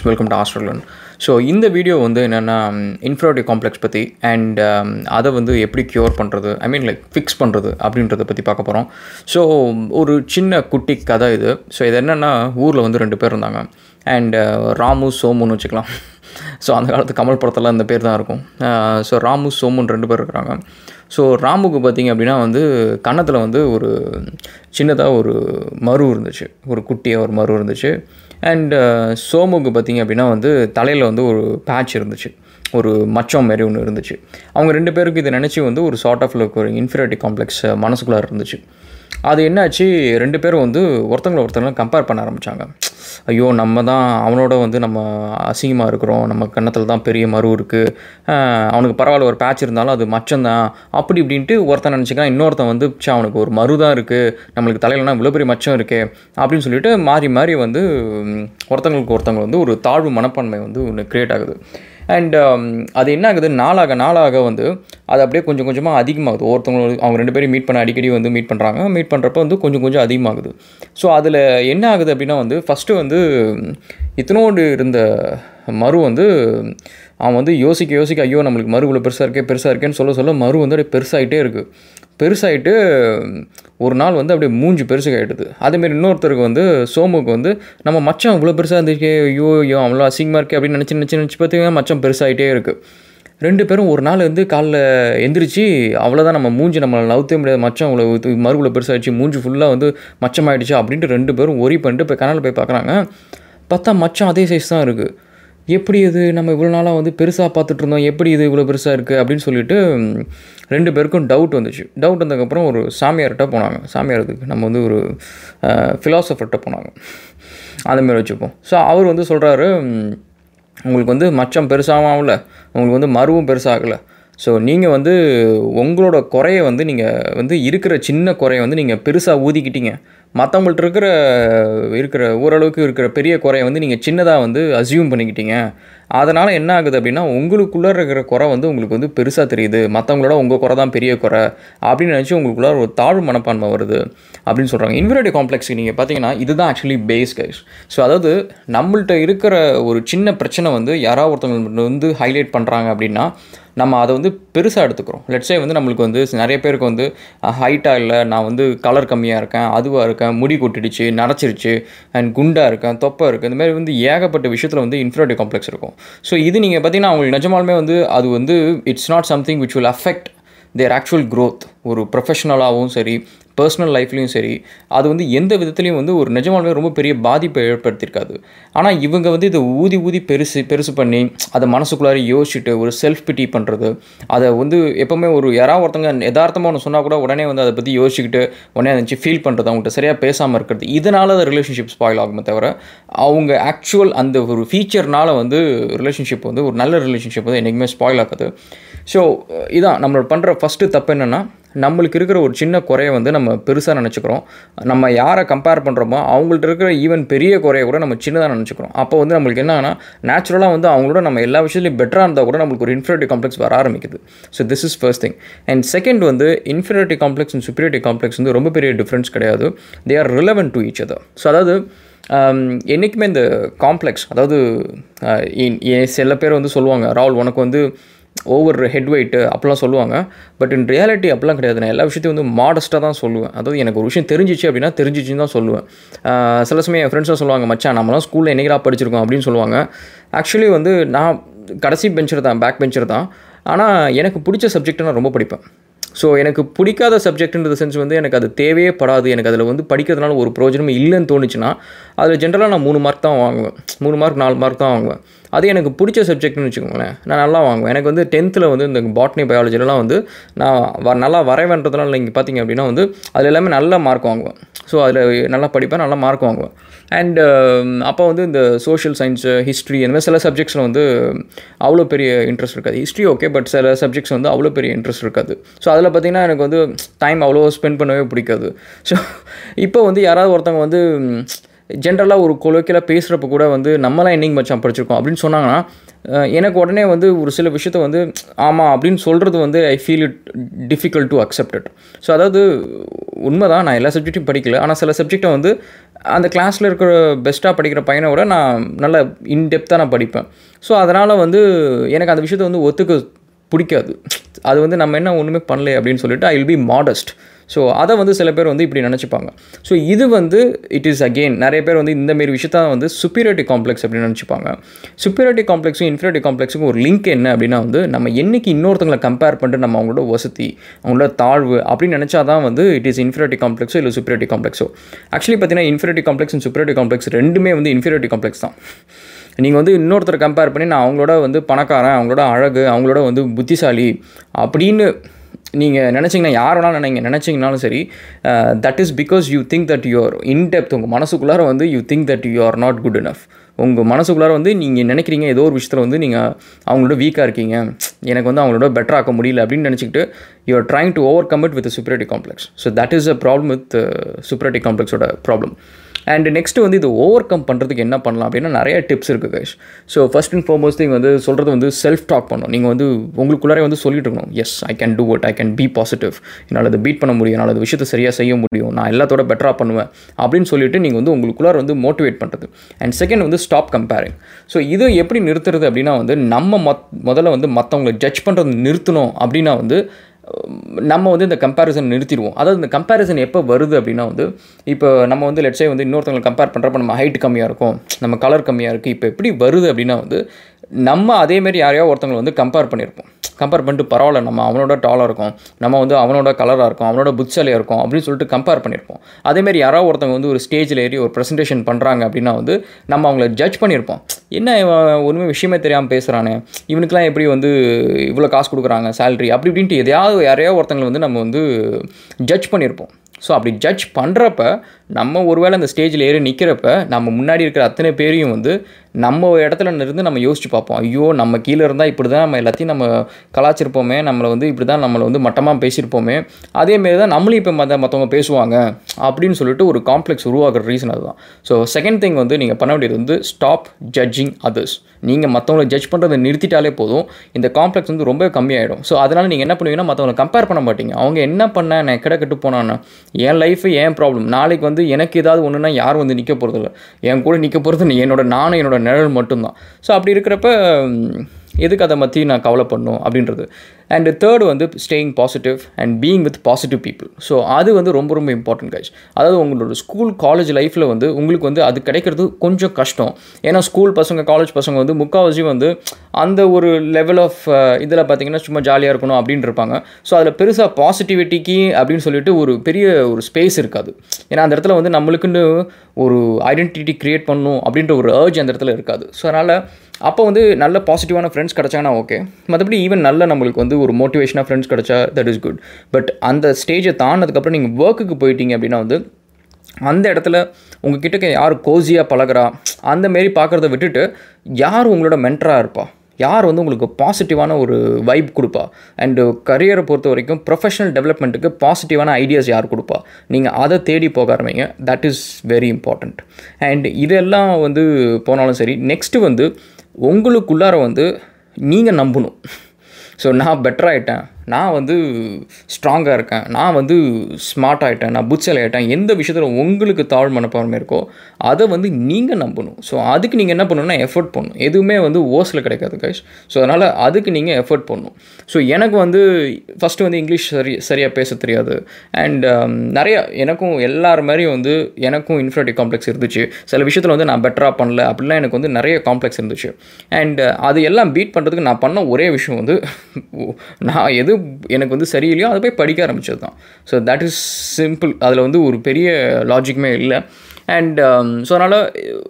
welcome to Australian so இந்த video வந்து என்னென்னா இன்ஃப்ராடி காம்ப்ளெக்ஸ் பற்றி அண்ட் அதை வந்து எப்படி க்யூர் பண்ணுறது ஐ மீன் லைக் ஃபிக்ஸ் பண்ணுறது அப்படின்றத பற்றி பார்க்க போகிறோம் ஸோ ஒரு சின்ன குட்டி கதை இது ஸோ இது என்னென்னா ஊரில் வந்து ரெண்டு பேர் இருந்தாங்க அண்ட் ராமு சோமுன்னு வச்சுக்கலாம் ஸோ அந்த காலத்து கமல் படத்தில் இந்த பேர் தான் இருக்கும் ஸோ ராமு சோமுன்னு ரெண்டு பேர் இருக்கிறாங்க ஸோ ராமுக்கு பார்த்திங்க அப்படின்னா வந்து கன்னத்தில் வந்து ஒரு சின்னதாக ஒரு மரு இருந்துச்சு ஒரு குட்டியாக ஒரு மரு இருந்துச்சு அண்ட் சோமுக்கு பார்த்திங்க அப்படின்னா வந்து தலையில் வந்து ஒரு பேட்ச் இருந்துச்சு ஒரு மச்சம் மாரி ஒன்று இருந்துச்சு அவங்க ரெண்டு பேருக்கு இதை நினச்சி வந்து ஒரு சார்ட் ஆஃப் லுக் ஒரு இன்ஃபீரியாரிட்டி காம்ப்ளெக்ஸ் மனசுக்குள்ளே இருந்துச்சு அது என்னாச்சு ரெண்டு பேரும் வந்து ஒருத்தங்களை ஒருத்தங்களை கம்பேர் பண்ண ஆரம்பித்தாங்க ஐயோ நம்ம தான் அவனோட வந்து நம்ம அசிங்கமாக இருக்கிறோம் நம்ம கன்னத்தில் தான் பெரிய மரு இருக்குது அவனுக்கு பரவாயில்ல ஒரு பேட்ச் இருந்தாலும் அது மச்சம்தான் அப்படி இப்படின்ட்டு ஒருத்தன் நினச்சிக்கலாம் இன்னொருத்தன் வந்து சே அவனுக்கு ஒரு மரு தான் இருக்குது நம்மளுக்கு தலையிலனா இவ்வளோ பெரிய மச்சம் இருக்கே அப்படின்னு சொல்லிட்டு மாறி மாறி வந்து ஒருத்தங்களுக்கு ஒருத்தங்க வந்து ஒரு தாழ்வு மனப்பான்மை வந்து ஒன்று க்ரியேட் ஆகுது அண்ட் அது என்ன ஆகுது நாளாக நாளாக வந்து அது அப்படியே கொஞ்சம் கொஞ்சமாக அதிகமாகுது ஒருத்தவங்க அவங்க ரெண்டு பேரும் மீட் பண்ண அடிக்கடி வந்து மீட் பண்ணுறாங்க மீட் பண்ணுறப்ப வந்து கொஞ்சம் கொஞ்சம் அதிகமாகுது ஸோ அதில் என்ன ஆகுது அப்படின்னா வந்து ஃபஸ்ட்டு வந்து இத்தனோடு இருந்த மறு வந்து அவன் வந்து யோசிக்க யோசிக்க ஐயோ நம்மளுக்கு மறு இவ்வளோ பெருசாக இருக்கே பெருசாக இருக்கேன்னு சொல்ல சொல்ல மறு வந்து அப்படியே பெருசாகிட்டே இருக்குது பெருசாகிட்டு ஒரு நாள் வந்து அப்படியே மூஞ்சி பெருசுக்காயிடுது அதேமாரி இன்னொருத்தருக்கு வந்து சோமுக்கு வந்து நம்ம மச்சம் இவ்வளோ பெருசாக இருந்துச்சு ஐயோ ஐயோ அவ்வளோ அசிங்கமாக இருக்கே அப்படின்னு நினச்சி நினச்சி நினச்சி பார்த்தீங்கன்னா மச்சம் பெருசாகிட்டே இருக்குது ரெண்டு பேரும் ஒரு நாள் வந்து காலைல எந்திரிச்சு அவ்வளோதான் நம்ம மூஞ்சி நம்மளை நவுத்தே முடியாது மச்சம் இவ்வளோ மறுபடியும் பெருசாகிடுச்சு மூஞ்சி ஃபுல்லாக வந்து மச்சமாயிடுச்சு அப்படின்ட்டு ரெண்டு பேரும் ஒரி பண்ணிட்டு இப்போ கனல் போய் பார்க்குறாங்க பார்த்தா மச்சம் அதே சைஸ் தான் இருக்குது எப்படி இது நம்ம இவ்வளோ நாளாக வந்து பெருசாக பார்த்துட்டு இருந்தோம் எப்படி இது இவ்வளோ பெருசாக இருக்குது அப்படின்னு சொல்லிட்டு ரெண்டு பேருக்கும் டவுட் வந்துச்சு டவுட் வந்ததுக்கப்புறம் ஒரு சாமியார்கிட்ட போனாங்க சாமியாருக்கு நம்ம வந்து ஒரு ஃபிலாசபர்கிட்ட போனாங்க அந்தமாரி வச்சுப்போம் ஸோ அவர் வந்து சொல்கிறாரு உங்களுக்கு வந்து மச்சம் பெருசாகவும் ஆகல உங்களுக்கு வந்து மருவும் பெருசாகலை ஸோ நீங்கள் வந்து உங்களோட குறையை வந்து நீங்கள் வந்து இருக்கிற சின்ன குறையை வந்து நீங்கள் பெருசாக ஊதிக்கிட்டீங்க மற்றவங்கள்ட்ட இருக்கிற இருக்கிற ஓரளவுக்கு இருக்கிற பெரிய குறையை வந்து நீங்கள் சின்னதாக வந்து அசியூம் பண்ணிக்கிட்டீங்க அதனால் என்ன ஆகுது அப்படின்னா உங்களுக்குள்ளே இருக்கிற குறை வந்து உங்களுக்கு வந்து பெருசாக தெரியுது மற்றவங்களோட உங்கள் குறை தான் பெரிய குறை அப்படின்னு நினச்சி உங்களுக்குள்ள ஒரு தாழ்வு மனப்பான்மை வருது அப்படின்னு சொல்கிறாங்க இன்வெரிட்டி காம்ப்ளெக்ஸ் நீங்கள் பார்த்தீங்கன்னா இதுதான் ஆக்சுவலி பேஸ் கைஸ் ஸோ அதாவது நம்மள்ட்ட இருக்கிற ஒரு சின்ன பிரச்சனை வந்து யாராவது ஒருத்தவங்க வந்து ஹைலைட் பண்ணுறாங்க அப்படின்னா நம்ம அதை வந்து பெருசாக எடுத்துக்கிறோம் லெட்ஸே வந்து நம்மளுக்கு வந்து நிறைய பேருக்கு வந்து ஹைட்டாக இல்லை நான் வந்து கலர் கம்மியாக இருக்கேன் அதுவாக இருக்கேன் முடி கொட்டிடுச்சு நரைச்சிருச்சு அண்ட் குண்டாக இருக்கேன் தொப்பை இருக்குது இந்த மாதிரி வந்து ஏகப்பட்ட விஷயத்தில் வந்து இன்ஃபீரியாரிட்டி காம்ப்ளெக்ஸ் இருக்கும் ஸோ இது நீங்கள் பார்த்தீங்கன்னா அவங்களுக்கு நிஜமாலுமே வந்து அது வந்து it's not something which will affect their actual growth ஒரு ப்ரொஃபஷனலாகவும் சரி பர்சனல் லைஃப்லேயும் சரி அது வந்து எந்த விதத்துலையும் வந்து ஒரு நிஜமாலுமே ரொம்ப பெரிய பாதிப்பை ஏற்படுத்தியிருக்காது ஆனால் இவங்க வந்து இதை ஊதி ஊதி பெருசு பெருசு பண்ணி அதை மனசுக்குள்ளார யோசிச்சுட்டு ஒரு செல்ஃப் பிட்டி பண்ணுறது அதை வந்து எப்போவுமே ஒரு யாராவது ஒருத்தங்க யதார்த்தமாக ஒன்று சொன்னால் கூட உடனே வந்து அதை பற்றி யோசிச்சுக்கிட்டு உடனே அதை ஃபீல் பண்ணுறது அவங்கள்ட்ட சரியாக பேசாமல் இருக்கிறது இதனால் அந்த ரிலேஷன்ஷிப் ஸ்பாயில் ஆகுமே தவிர அவங்க ஆக்சுவல் அந்த ஒரு ஃபீச்சர்னால் வந்து ரிலேஷன்ஷிப் வந்து ஒரு நல்ல ரிலேஷன்ஷிப் வந்து என்றைக்குமே ஸ்பாயில் ஆகுது ஸோ இதான் நம்மளோட பண்ணுற ஃபஸ்ட்டு தப்பு என்னென்னா நம்மளுக்கு இருக்கிற ஒரு சின்ன குறையை வந்து நம்ம பெருசாக நினச்சிக்கிறோம் நம்ம யாரை கம்பேர் பண்ணுறோமோ அவங்கள்ட்ட இருக்கிற ஈவன் பெரிய குறையை கூட நம்ம சின்னதாக நினச்சிக்கிறோம் அப்போ வந்து நம்மளுக்கு என்னன்னா நேச்சுரலாக வந்து அவங்களோட நம்ம எல்லா விஷயத்துலையும் பெட்டராக இருந்தால் கூட நம்மளுக்கு ஒரு இன்ஃபீரியாரிட்டி காம்ப்ளெக்ஸ் வர ஆரம்பிக்குது so this is first thing and second வந்து inferiority complex and superiority complex வந்து ரொம்ப பெரிய டிஃப்ரென்ஸ் கிடையாது they are relevant to each other so அதாவது என்றைக்குமே இந்த காம்ப்ளெக்ஸ் அதாவது சில பேர் வந்து சொல்லுவாங்க ராகுல் உனக்கு வந்து ஓவர் ஹெட் வெயிட்டு அப்படிலாம் சொல்லுவாங்க பட் இன் ரியாலிட்டி அப்படிலாம் கிடையாது நான் எல்லா விஷயத்தையும் வந்து மாடஸ்ட்டாக தான் சொல்லுவேன் அதாவது எனக்கு ஒரு விஷயம் தெரிஞ்சிச்சு அப்படின்னா தெரிஞ்சிச்சுன்னு தான் சொல்லுவேன் சில சமயம் என் ஃப்ரெண்ட்ஸும் சொல்லுவாங்க மச்சான் நம்மளாம் ஸ்கூலில் என்னைக்கா படிச்சிருக்கோம் அப்படின்னு சொல்லுவாங்க ஆக்சுவலி வந்து நான் கடைசி பெஞ்சர் தான் பேக் பெஞ்சர் தான் ஆனால் எனக்கு பிடிச்ச சப்ஜெக்ட்டை நான் ரொம்ப படிப்பேன் ஸோ எனக்கு பிடிக்காத சப்ஜெக்ட்ன்ற சென்ஸ் வந்து எனக்கு அது தேவையே படாது எனக்கு அதில் வந்து படிக்கிறதுனால ஒரு ப்ரோஜனமே இல்லைன்னு தோணுச்சுன்னா அதில் ஜென்ரலாக நான் மூணு மார்க் தான் வாங்குவேன் மூணு மார்க் நாலு மார்க் தான் வாங்குவேன் அது எனக்கு பிடிச்ச சப்ஜெக்ட்னு வச்சுக்கோங்களேன் நான் நல்லா வாங்குவேன் எனக்கு வந்து டென்த்தில் வந்து இந்த பாட்னி பயாலஜிலலாம் வந்து நான் நல்லா வரைவேன்றதுனால நீங்கள் பார்த்தீங்க அப்படின்னா வந்து அதில் எல்லாமே நல்ல மார்க் வாங்குவேன் ஸோ அதில் நல்லா படிப்பேன் நல்லா மார்க் வாங்குவேன் அண்ட் அப்போ வந்து இந்த சோஷியல் சயின்ஸு ஹிஸ்ட்ரி அந்த மாதிரி சில சப்ஜெக்ட்ஸில் வந்து அவ்வளோ பெரிய இன்ட்ரெஸ்ட் இருக்காது ஹிஸ்ட்ரி ஓகே பட் சில சப்ஜெக்ட்ஸ் வந்து அவ்வளோ பெரிய இன்ட்ரெஸ்ட் இருக்காது ஸோ அதில் பார்த்திங்கன்னா எனக்கு வந்து டைம் அவ்வளோ ஸ்பெண்ட் பண்ணவே பிடிக்காது ஸோ இப்போ வந்து யாராவது ஒருத்தவங்க வந்து ஜென்ரலாக ஒரு கொலோக்கியலாக பேசுகிறப்ப கூட வந்து நம்மளாம் என்னைக்கு மச்சான் படிச்சிருக்கோம் அப்படின்னு சொன்னாங்கன்னா எனக்கு உடனே வந்து ஒரு சில விஷயத்த வந்து ஆமாம் அப்படின்னு சொல்கிறது வந்து I feel it difficult to accept it so அதாவது உண்மை தான் நான் எல்லா சப்ஜெக்ட்டையும் படிக்கல ஆனால் சில சப்ஜெக்டை வந்து அந்த கிளாஸில் இருக்கிற பெஸ்ட்டாக படிக்கிற பையனை விட நான் நல்ல இன்டெப்த்தாக நான் படிப்பேன் ஸோ அதனால் வந்து எனக்கு அந்த விஷயத்தை வந்து ஒத்துக்க பிடிக்காது அது வந்து நம்ம என்ன ஒன்றுமே பண்ணல அப்படின்னு சொல்லிட்டு I will be modest so அதை வந்து சில பேர் வந்து இப்படி நினச்சிப்பாங்க ஸோ இது வந்து இட் இஸ் அகெயின் நிறைய பேர் வந்து இந்த மாரி விஷயத்த வந்து சுப்பீரியாரிட்டி காம்ப்ளெக்ஸ் அப்படின்னு நினச்சிப்பாங்க சுப்பீரியாரிட்டி காம்ப்ளெக்ஸும் இன்ஃபீரியாரிட்டி காம்ப்ளெக்ஸுக்கும் ஒரு லிங்க் என்ன அப்படின்னா வந்து நம்ம என்னைக்கு இன்னொருத்தங்களை கம்பேர் பண்ணிட்டு நம்ம அவங்களோட வசதி அவங்களோட தாழ்வு அப்படின்னு நினச்சா தான் வந்து இட் இஸ் இன்ஃபீரியாரிட்டி காம்ப்ளெக்ஸோ இல்லை சுப்பீரியாரிட்டி காம்ப்ளெக்ஸோ ஆக்சுவலி பார்த்தீங்கன்னா inferiority complex and superiority complex ரெண்டுமே வந்து இன்ஃபீரியாரிட்டி காம்ப்ளெக்ஸ் தான் நீங்கள் வந்து இன்னொருத்தரை கம்பேர் பண்ணி நான் அவங்களோட வந்து பணக்காரன் அவங்களோட அழகு அவங்களோட வந்து புத்திசாலி அப்படின்னு நீங்கள் நினச்சிங்கன்னா யார் வேணாலும் நீங்கள் நினச்சிங்கனாலும் சரி that is because you think that you're in depth உங்கள் மனசுக்குள்ளார வந்து you think that you are not good enough உங்கள் மனசுக்குள்ளார வந்து நீங்கள் நினைக்கிறீங்க ஏதோ ஒரு விஷயத்தில் வந்து நீங்கள் அவங்களோட வீக்காக இருக்கீங்க எனக்கு வந்து அவங்களோட பெட்டர் ஆக்க முடியல அப்படின்னு நினச்சிக்கிட்டு you are trying to overcome it with superiority complex so that is a problem with superiority காம்ப்ளெக்ஸோட ப்ராப்ளம் அண்ட் நெக்ஸ்ட் வந்து இது ஓவர் கம் பண்ணுறதுக்கு என்ன பண்ணலாம் அப்படின்னா நிறைய டிப்ஸ் இருக்குது guys so first and foremost thing வந்து சொல்கிறது வந்து செல்ஃப் டாக் பண்ணணும் நீங்கள் வந்து உங்களுக்குள்ளாரே வந்து சொல்லிட்டு இருக்கணும் yes I can do it I can be positive என்னால் அதை பீட் பண்ண முடியும் என்னால் அந்த விஷயத்தை சரியாக செய்ய முடியும் நான் எல்லாத்தோட பெட்டராக பண்ணுவேன் அப்படின்னு சொல்லிட்டு நீங்கள் வந்து உங்களுக்குள்ளார வந்து மோட்டிவேட் பண்ணுறது அண்ட் செகண்ட் வந்து ஸ்டாப் கம்பேரிங் ஸோ இது எப்படி நிறுத்துறது அப்படின்னா வந்து நம்ம மொத் முதல்ல வந்து மற்றவங்களை ஜட்ஜ் பண்ணுறது நிறுத்தணும் அப்படின்னா வந்து நம்ம வந்து இந்த கம்பேரிசன் நிறுத்திடுவோம் அதாவது இந்த கம்பேரிசன் எப்போ வருது அப்படின்னா வந்து இப்போ நம்ம வந்து லெட்ஸே வந்து இன்னொருத்தவங்களை கம்பேர் பண்ணுறப்ப நம்ம ஹைட் கம்மியாக இருக்கும் நம்ம கலர் கம்மியாக இருக்குது இப்போ எப்படி வருது அப்படின்னா வந்து நம்ம அதேமாரி யாரையோ ஒருத்தவங்களை வந்து கம்பேர் பண்ணியிருப்போம் கம்பேர் பண்ணிட்டு பரவாயில்ல நம்ம அவனோட டாலாக இருக்கும் நம்ம வந்து அவனோட கலராக இருக்கும் அவனோட புட்சாலியாக இருக்கும் அப்படின்னு சொல்லிட்டு கம்பேர் பண்ணியிருப்போம் அதேமாரி யாராவது ஒருத்தவங்க வந்து ஒரு ஸ்டேஜில் ஏறி ஒரு ப்ரெசன்டேஷன் பண்ணுறாங்க அப்படின்னா வந்து நம்ம அவங்கள ஜட்ஜ் பண்ணியிருப்போம் என்ன இவன் ஒன்றுமே விஷயமே தெரியாமல் பேசுகிறானே இவனுக்குலாம் எப்படி வந்து இவ்வளோ காசு கொடுக்குறாங்க சேலரி அப்படி இப்படின்ட்டு எதையாவது யாரையோ ஒருத்தங்களை வந்து நம்ம வந்து ஜட்ஜ் பண்ணியிருப்போம் ஸோ அப்படி ஜட்ஜ் பண்ணுறப்ப நம்ம ஒருவேளை அந்த ஸ்டேஜில் ஏறி நிற்கிறப்ப நம்ம முன்னாடி இருக்கிற அத்தனை பேரையும் வந்து நம்ம இடத்துல இருந்து நம்ம யோசிச்சு பார்ப்போம் ஐயோ நம்ம கீழே இருந்தால் இப்படி தான் நம்ம எல்லாத்தையும் நம்ம கலாச்சிருப்போமே நம்மளை வந்து இப்படி தான் நம்மளை வந்து மட்டமாக பேசியிருப்போமே அதேமாரி தான் நம்மளும் இப்போ மற்ற மற்றவங்க பேசுவாங்க அப்படின்னு சொல்லிட்டு ஒரு காம்ப்ளெக்ஸ் உருவாக்குற ரீசன் அதுதான் ஸோ செகண்ட் திங் வந்து நீங்கள் பண்ண வேண்டியது வந்து ஸ்டாப் ஜட்ஜிங் அதர்ஸ் நீங்கள் மற்றவங்களை ஜட்ஜ் பண்ணுறதை நிறுத்திட்டாலே போதும் இந்த காம்ப்ளெக்ஸ் வந்து ரொம்ப கம்மியாயிடும் ஸோ அதனால் நீங்கள் என்ன பண்ணுவீங்கன்னா மற்றவங்களை கம்பேர் பண்ண மாட்டீங்க அவங்க என்ன பண்ண நான் கிட கட்டு போனான்னு என் லைஃபு என் ப்ராப்ளம் நாளைக்கு வந்து எனக்கு ஏதாவது ஒன்றுனா யாரும் வந்து நிற்க போகிறதில்ல என் கூட நிற்க போகிறது என்னோட நானும் என்னோட நிழல் மட்டும்தான் ஸோ அப்படி இருக்கிறப்ப எதுக்கு அதை பற்றி நான் கவலைப்படணும் அப்படின்றது அண்ட் தேர்டு வந்து staying positive and being with positive people so அது வந்து ரொம்ப ரொம்ப இம்பார்ட்டன்ட் கைஸ் அதாவது உங்களோட ஸ்கூல் காலேஜ் லைஃப்பில் வந்து உங்களுக்கு வந்து அது கிடைக்கிறது கொஞ்சம் கஷ்டம் ஏன்னா ஸ்கூல் பசங்க காலேஜ் பசங்க வந்து முக்கால்வாசி வந்து அந்த ஒரு லெவல் ஆஃப் இதில் பார்த்தீங்கன்னா சும்மா ஜாலியாக இருக்கணும் அப்படின்னு இருப்பாங்க ஸோ அதில் பெருசாக பாசிட்டிவிட்டிக்கு அப்படின்னு சொல்லிட்டு ஒரு பெரிய ஒரு ஸ்பேஸ் இருக்காது ஏன்னா அந்த இடத்துல வந்து நம்மளுக்குன்னு ஒரு ஐடென்டிட்டி க்ரியேட் பண்ணணும் அப்படின்ற ஒரு ஏர்ஜ் அந்த இடத்துல இருக்காது ஸோ அதனால் அப்போ வந்து நல்ல பாசிட்டிவான ஃப்ரெண்ட்ஸ் கிடச்சாங்கன்னா ஓகே மற்றபடி ஈவன் நல்ல நம்மளுக்கு வந்து ஒரு மோட்டிவேஷனாக ஃப்ரெண்ட்ஸ் கிடச்சா தட் இஸ் குட் பட் அந்த ஸ்டேஜை தாண்டதுக்கப்புறம் நீங்கள் ஒர்க்குக்கு போயிட்டீங்க அப்படின்னா வந்து அந்த இடத்துல உங்கள் கிட்டக்க யார் கோசியாக பழகிறா அந்த மாரி பார்க்குறத விட்டுட்டு யார் உங்களோட மென்டராக இருப்பா யார் வந்து உங்களுக்கு பாசிட்டிவான ஒரு வைப் கொடுப்பா அண்டு கரியரை பொறுத்த வரைக்கும் ப்ரொஃபஷனல் டெவலப்மெண்ட்டுக்கு பாசிட்டிவான ஐடியாஸ் யார் கொடுப்பா நீங்கள் அதை தேடி போக ஆரம்பிங்க that is very important and இதெல்லாம் வந்து போனாலும் சரி நெக்ஸ்ட்டு வந்து உங்களுக்குள்ளார வந்து நீங்கள் நம்பணும் ஸோ நான் பெட்டர் ஆகிட்டேன் நான் வந்து ஸ்ட்ராங்காக இருக்கேன் நான் வந்து ஸ்மார்ட் ஆகிட்டேன் நான் புட்சல் ஆகிட்டேன் எந்த விஷயத்தில் உங்களுக்கு தாழ் மனப்பான்மை இருக்கோ அதை வந்து நீங்கள் நம்பணும் ஸோ அதுக்கு நீங்கள் என்ன பண்ணணும்னா எஃபர்ட் பண்ணணும் எதுவுமே வந்து ஓஸில் கிடைக்காது கைஸ் ஸோ அதனால் அதுக்கு நீங்கள் எஃபர்ட் பண்ணணும் ஸோ எனக்கு வந்து ஃபஸ்ட்டு வந்து இங்கிலீஷ் சரி சரியாக பேச தெரியாது அண்ட் நிறைய எனக்கும் எல்லார் மாதிரியும் வந்து எனக்கும் இன்ஃபினிட்டி காம்ப்ளெக்ஸ் இருந்துச்சு சில விஷயத்தில் வந்து நான் பெட்டராக பண்ணல அப்படிலாம் எனக்கு வந்து நிறைய காம்ப்ளெக்ஸ் இருந்துச்சு அண்ட் அது எல்லாம் பீட் பண்ணுறதுக்கு நான் பண்ண ஒரே விஷயம் வந்து நான் எது எனக்கு வந்து சரியில்லையோ அதை போய் படிக்க ஆரம்பிச்சது தான் ஸோ தட் இஸ் சிம்பிள் அதில் வந்து ஒரு பெரிய லாஜிக்குமே இல்லை அண்ட் ஸோ அதனால்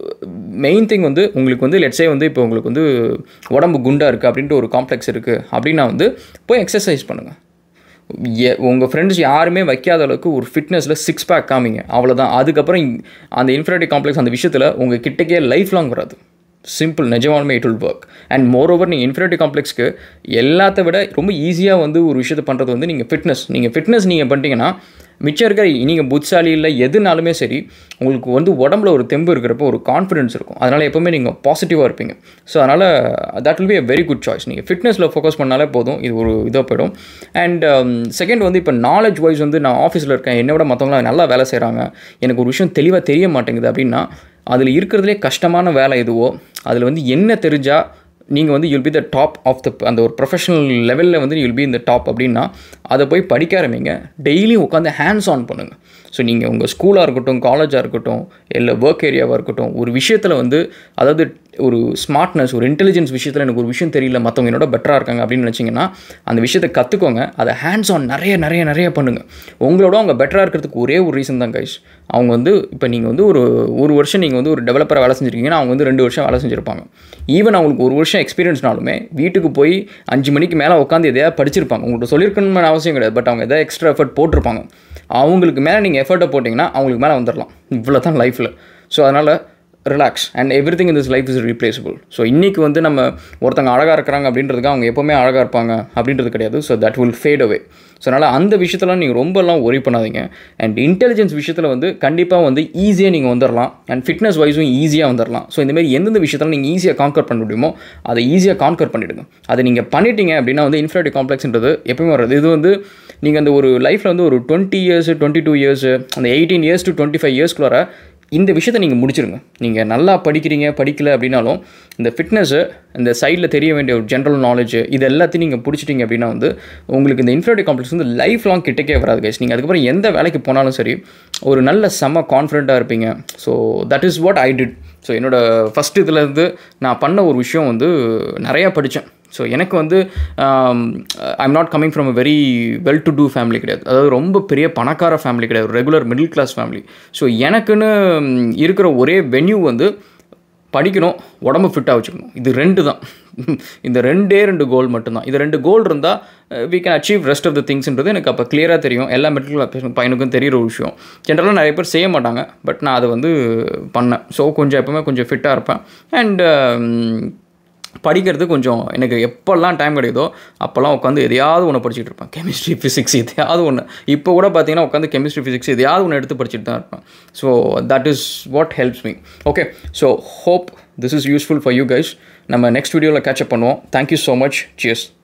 மெயின் திங் வந்து உங்களுக்கு வந்து லெட்ஸே வந்து இப்போ உங்களுக்கு வந்து உடம்பு குண்டாக இருக்குது அப்படின்ட்டு ஒரு காம்ப்ளெக்ஸ் இருக்குது அப்படின்னா வந்து போய் எக்ஸசைஸ் பண்ணுங்கள் எ உங்கள் ஃப்ரெண்ட்ஸ் யாருமே வைக்காத அளவுக்கு ஒரு ஃபிட்னஸில் சிக்ஸ் பேக் காமிங்க அவ்வளோதான் அதுக்கப்புறம் அந்த இன்ஃபினிட்டி காம்ப்ளெக்ஸ் அந்த விஷயத்தில் உங்கள் கிட்டக்கே லைஃப் லாங் வராது சிம்பிள் நிஜமாலுமே it will work and moreover நீங்கள் இன்ஃபினிட்டி காம்ப்ளெக்ஸ்க்கு எல்லாத்த விட ரொம்ப ஈஸியாக வந்து ஒரு விஷயத்தை பண்ணுறது வந்து நீங்கள் ஃபிட்னஸ் நீங்கள் ஃபிட்னஸ் நீங்கள் பண்ணிட்டீங்கன்னா மிச்சம் இருக்கிற நீங்கள் புட்சாலி இல்லை எதுனாலுமே சரி உங்களுக்கு வந்து உடம்புல ஒரு தெம்பு இருக்கிறப்போ ஒரு கான்ஃபிடன்ஸ் இருக்கும் அதனால் எப்போவுமே நீங்கள் பாசிட்டிவாக இருப்பீங்க ஸோ அதனால் that will be a very good choice நீங்கள் ஃபிட்னஸில் ஃபோக்கஸ் பண்ணாலே போதும் இது ஒரு இதாக போயிடும் அண்ட் செகண்ட் வந்து இப்போ நாலேஜ் வைஸ் வந்து நான் ஆஃபீஸில் இருக்கேன் என்னை விட மற்றவங்களாம் நல்லா வேலை செய்கிறாங்க எனக்கு ஒரு விஷயம் தெளிவாக தெரிய மாட்டேங்குது அப்படின்னா அதில் இருக்கிறதுலே கஷ்டமான வேலை எதுவோ அதில் வந்து என்ன தெரிஞ்சால் நீங்கள் வந்து you'll be the top of the அந்த ஒரு ப்ரொஃபஷனல் லெவலில் வந்து யுல் பி இந்த டாப் அப்படின்னா அதை போய் படிக்க ஆரம்பிங்க டெய்லி உட்காந்து ஹேண்ட்ஸ் ஆன் பண்ணுங்கள் ஸோ நீங்கள் உங்கள் ஸ்கூலாக இருக்கட்டும் காலேஜாக இருக்கட்டும் இல்லை ஒர்க் ஏரியாவாக இருக்கட்டும் ஒரு விஷயத்தில் வந்து அதாவது ஒரு ஸ்மார்ட்னஸ் ஒரு இன்டெலிஜென்ஸ் விஷயத்தில் எனக்கு ஒரு விஷயம் தெரியல மற்றவங்க என்னோட பெட்டராக இருக்காங்க அப்படின்னு நினச்சிங்கன்னா அந்த விஷயத்தை கற்றுக்கோங்க அதை ஹேண்ட்ஸ் ஆன் நிறைய நிறைய நிறைய பண்ணுங்கள் உங்களோட அவங்க பெட்டராக இருக்கிறதுக்கு ஒரே ஒரு ரீசன் தான் கைஸ் அவங்க வந்து இப்போ நீங்கள் வந்து ஒரு ஒரு வருஷம் நீங்கள் வந்து ஒரு டெவலப்பராக வேலை செஞ்சுருக்கீங்கன்னா அவங்க வந்து ரெண்டு வருஷம் வேலை செஞ்சுருப்பாங்க ஈவன் அவங்களுக்கு ஒரு வருஷம் எக்ஸ்பீரியன்ஸ்னாலுமே வீட்டுக்கு போய் அஞ்சு மணிக்கு மேலே உட்காந்து எதையாவது படிச்சிருப்பாங்க உங்கள்கிட்ட சொல்லியிருக்கணும்னு அவசியம் கிடையாது பட் அவங்க எதாவது எக்ஸ்ட்ரா எஃபர்ட் போட்டிருப்பாங்க அவங்களுக்கு மேலே நீங்கள் எஃபர்ட்டை போட்டிங்கன்னா அவங்களுக்கு மேலே வந்துடலாம் இவ்வளோ தான் லைஃப்பில் ஸோ அதனால் relax and everything in this life is replaceable so இன்றைக்கி வந்து நம்ம ஒருத்தங்க அழகாக இருக்கிறாங்க அப்படின்றதுக்கு அவங்க எப்போவுமே அழகாக இருப்பாங்க அப்படின்றது கிடையாது so that will fade away so அதனால் அந்த விஷயத்தெல்லாம் நீங்கள் ரொம்பலாம் ஒரி பண்ணாதீங்க அண்ட் இன்டெலிஜென்ஸ் விஷயத்தில் வந்து கண்டிப்பாக வந்து ஈஸியாக நீங்கள் வந்துடலாம் அண்ட் ஃபிட்னஸ் வைஸும் ஈஸியாக வந்துடலாம் ஸோ இந்தமாரி எந்தெந்த விஷயத்தில் நீங்கள் ஈஸியாக கான்கர் பண்ண முடியுமோ அதை ஈஸியாக கான்கர் பண்ணிவிடுங்க அதை நீங்கள் பண்ணிட்டீங்க அப்படின்னா வந்து இன்ஃபினிட்டி காம்ப்ளெக்ஸ்ன்றது எப்பவுமே வர்றது இது வந்து நீங்கள் அந்த ஒரு லைஃப்பில் வந்து ஒரு twenty years twenty two years அந்த eighteen years to twenty five இயர்ஸ்க்குள்ளார இந்த விஷயத்தை நீங்கள் முடிச்சிருங்க நீங்கள் நல்லா படிக்கிறீங்க படிக்கல அப்படின்னாலும் இந்த ஃபிட்னஸ்ஸு இந்த சைடில் தெரிய வேண்டிய ஒரு ஜென்ரல் நாலேஜ் இது எல்லாத்தையும் நீங்கள் பிடிச்சிட்டிங்க அப்படின்னா வந்து உங்களுக்கு இந்த இன்ஃபினிட்டி காம்ப்ளெக்ஸ் வந்து லைஃப் லாங் கிட்டக்கே வராது கைஸ் நீங்கள் அதுக்கப்புறம் எந்த வேலைக்கு போனாலும் சரி ஒரு நல்ல செம்ம கான்ஃபிடென்ட்டாக இருப்பீங்க so that is what I did so என்னோடய ஃபஸ்ட் இதுலேருந்து நான் பண்ண ஒரு விஷயம் வந்து நிறையா படித்தேன் ஸோ எனக்கு வந்து I'm not coming from a very well to do family கிடையாது அதாவது ரொம்ப பெரிய பணக்கார ஃபேமிலி கிடையாது regular middle class family so எனக்குன்னு இருக்கிற ஒரே வென்யூ வந்து படிக்கணும் உடம்பு ஃபிட்டாக வச்சுக்கணும் இது ரெண்டு தான் இந்த ரெண்டே ரெண்டு கோல் மட்டும்தான் இது ரெண்டு கோல் இருந்தால் we can achieve rest of the திங்ஸ்ன்றது எனக்கு அப்போ கிளியராக தெரியும் எல்லா மிடில் கிளாஸ் பையனுக்கும் தெரியிற ஒரு விஷயம் ஜென்ரலாக நிறைய பேர் செய்ய மாட்டாங்க பட் நான் அதை வந்து பண்ணேன் ஸோ கொஞ்சம் எப்போவுமே கொஞ்சம் ஃபிட்டாக இருப்பேன் அண்ட் படிக்கிறது கொஞ்சம் எனக்கு எப்போல்லாம் டைம் கிடைக்குதோ அப்போல்லாம் உட்காந்து எதையாவது ஒன்று படிச்சுட்டு இருப்பேன் கெமிஸ்ட்ரி ஃபிசிக்ஸ் எதையாவது ஒன்று இப்போ கூட பார்த்தீங்கன்னா உட்காந்து கெமிஸ்ட்ரி ஃபிசிக்ஸ் எதையாவது ஒன்று எடுத்து படிச்சுட்டு தான் இருப்பேன் so that is what helps me okay so hope this is useful for you guys நம்ம நெக்ஸ்ட் வீடியோவில் கேட்சப் பண்ணுவோம் தேங்க்யூ ஸோ மச் சியர்ஸ்